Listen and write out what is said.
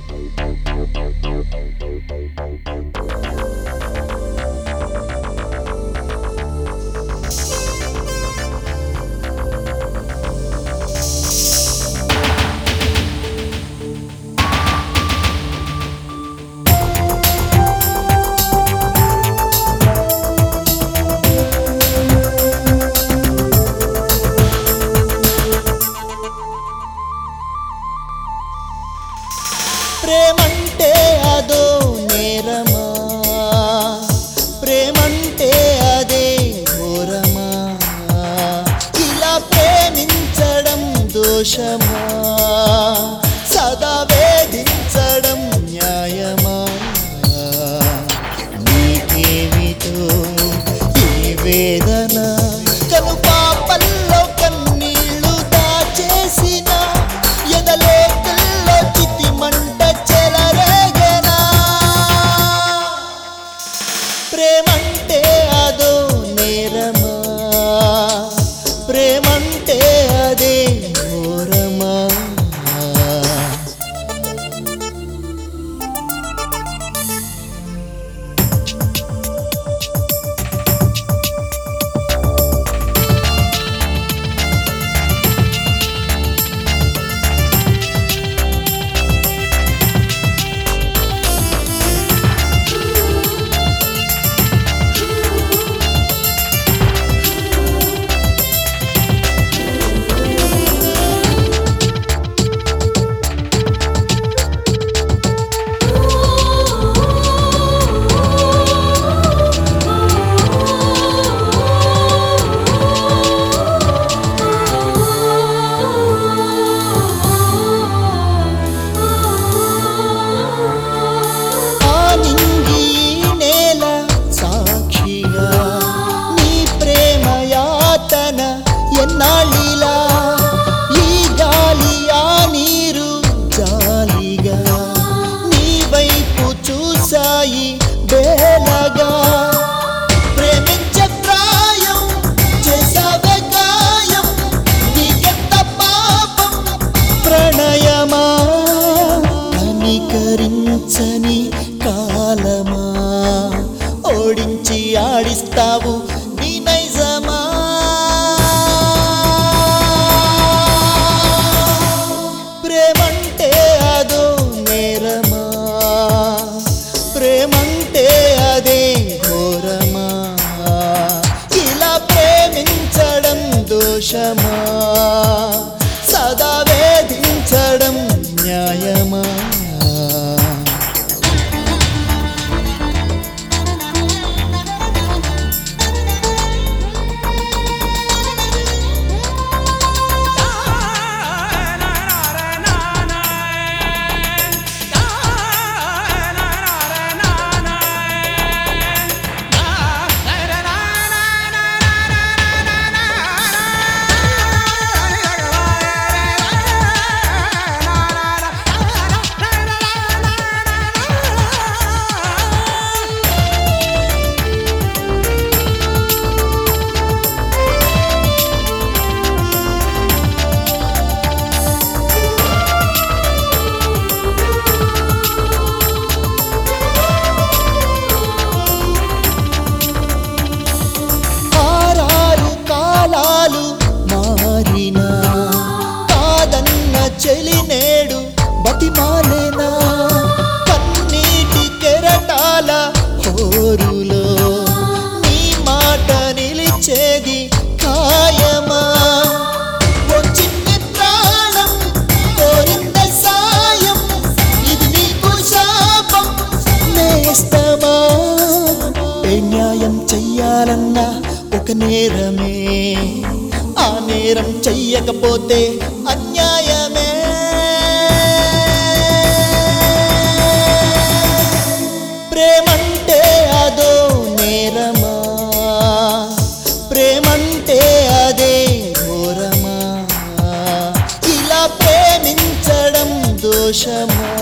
ప్రేమంటే అదో నేరమా ప్రేమంటే అదే ఘోరమా ఇలా ప్రేమించడం దోషమా సదా వేధించడం న్యాయమా నీకేమిటో ఈ వేదన కను పాపల్లో కన్నీళ్లు దాచేసిన ఎదలోకల్లో చితి మంట చెలరేగనా ప్రేమంటే అదో నేరమా ప్రేమంటే అదే ఘోరమా ఆ నింగి నేల సాక్షిగా నీ ప్రేమ యాతన ఎన్నాళ్ళిలా ఈ గాలి ఆ నీరు జాలిగా నీ వైపు చూసాయి బేలగా ప్రేమించే ప్రాయం చేసావే గాయం నీకెంత పాపం ప్రణయమా కనికరించని కాలమా ఓడించి ఆడిస్తావు నీ నైజమా ప్రేమంటే అదో నేరమా ప్రేమంటే అదే ఘోరమా ఇలా ప్రేమించడం దోషమా సదా వేధించడం న్యాయమా ఆరారు కాలాలు మారినా కాదన్న చెలి నేడు బతిమాలేనా కన్నీటి కెరటాల హోరులో నీ మాట నిలిచేది ఖాయమా ఓ చిన్ని ప్రాణం కోరింద సాయం ఇది నీకు శాపం నేస్తమా ఏ న్యాయం చెయ్యాలన్నా ఒక నేరమే ఆ నేరం చెయ్యకపోతే అన్యాయమే ప్రేమంటే అదో నేరమా ప్రేమంటే అదే ఘోరమా ఇలా ప్రేమించడం దోషమా